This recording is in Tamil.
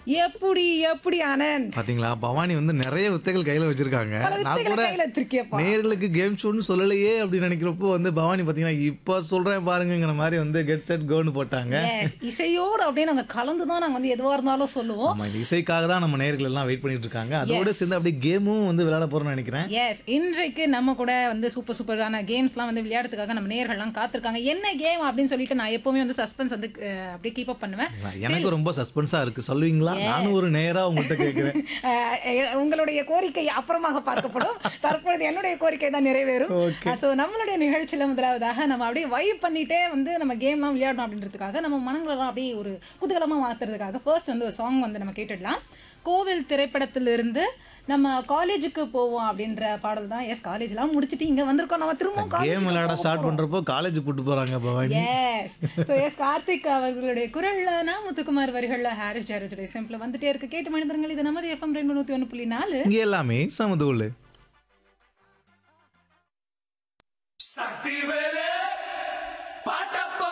எப்படி எப்படி ஆனந்த் பாத்தீங்களா பவானி வந்து நிறைய வித்தைகள் கையில வச்சிருக்காங்க பல நான் வித்தைகளை கூட கையில வச்சிருக்கியப்பா நேர்களுக்கு கேம் ஷோன்னு சொல்லலையே அப்படின்னு நினைக்கிறப்போ வந்து பவானி பாத்தீங்கன்னா இப்ப சொல்றேன் பாருங்கங்கிற மாதிரி வந்து கெட் செட் கோன்னு போட்டாங்க Yes, இசையோடு அப்படியே நாங்க கலந்து தான் நாங்க வந்து எதுவா இருந்தாலும் சொல்லுவோம் ஆமா இந்த இசைக்காக தான் நம்ம நேர்கள் எல்லாம் வெயிட் பண்ணிட்டு இருக்காங்க அதோட சேர்ந்து அப்படியே கேமும் வந்து விளையாட போறோம்னு நினைக்கிறேன் எஸ் இன்றைக்கு நம்ம கூட வந்து சூப்பர் சூப்பரான கேம்ஸ்லாம் வந்து விளையாடுறதுக்காக நம்ம நேயர்கள்லாம் காத்திருக்காங்க என்ன கேம் அப்படின்னு சொல்லிட்டு நான் எப்பவுமே வந்து சஸ்பென்ஸ் வந்து அஹ், அப்படியே கீப் அப் பண்ணுவேன் எனக்கு ரொம்ப சஸ்பென்ஸா இருக்கு சொல்லுவீங்களா நானும் ஒரு நேரா உங்கள்கிட்ட கேட்கிறேன் அஹ், எ- உங்களுடைய கோரிக்கை அப்புறமாக பார்க்கப்படும் தற்பொழுது என்னுடைய கோரிக்கை தான் நிறைவேறும் ஸோ நம்மளுடைய நிகழ்ச்சியில முதலாவதாக நம்ம அப்படியே வைப் பண்ணிட்டே வந்து நம்ம கேம்லாம் விளையாடணும் அப்படின்றதுக்காக நம்ம மனங்களெல்லாம் அப்படியே ஒரு குதூகலமா மாத்துறதுக்காக ஃபர்ஸ்ட் வந்து ஒரு சாங் வந்து நம்ம கேட்டுடலாம் கோவில் திரைப்படத்திலிருந்து நம்ம காலேஜுக்கு போவோம் அப்படின்ற பாடல் தான் எஸ் காலேஜ்லாம் முடிச்சுட்டு இங்க வந்திருக்கோம் நம்ம திரும்பவும் கேம் college விளையாட ஸ்டார்ட் பண்றப்போ காலேஜ் கூட்டு போறாங்க Bhavani S so S Karthik அவர்களுடைய குரல்ல நான் முத்துக்குமார் வரிகள்ல ஹாரிஸ் ஜாரஜுடைய சிம்பிள் வந்துட்டே இருக்கு கேட்டு மனிதர்கள் இது நமது எஃப்எம் ரெண்டு நூத்தி ஒன்று புள்ளி நாலு இங்க எல்லாமே சமதூள் சக்தி வேலு பாட்டப்ப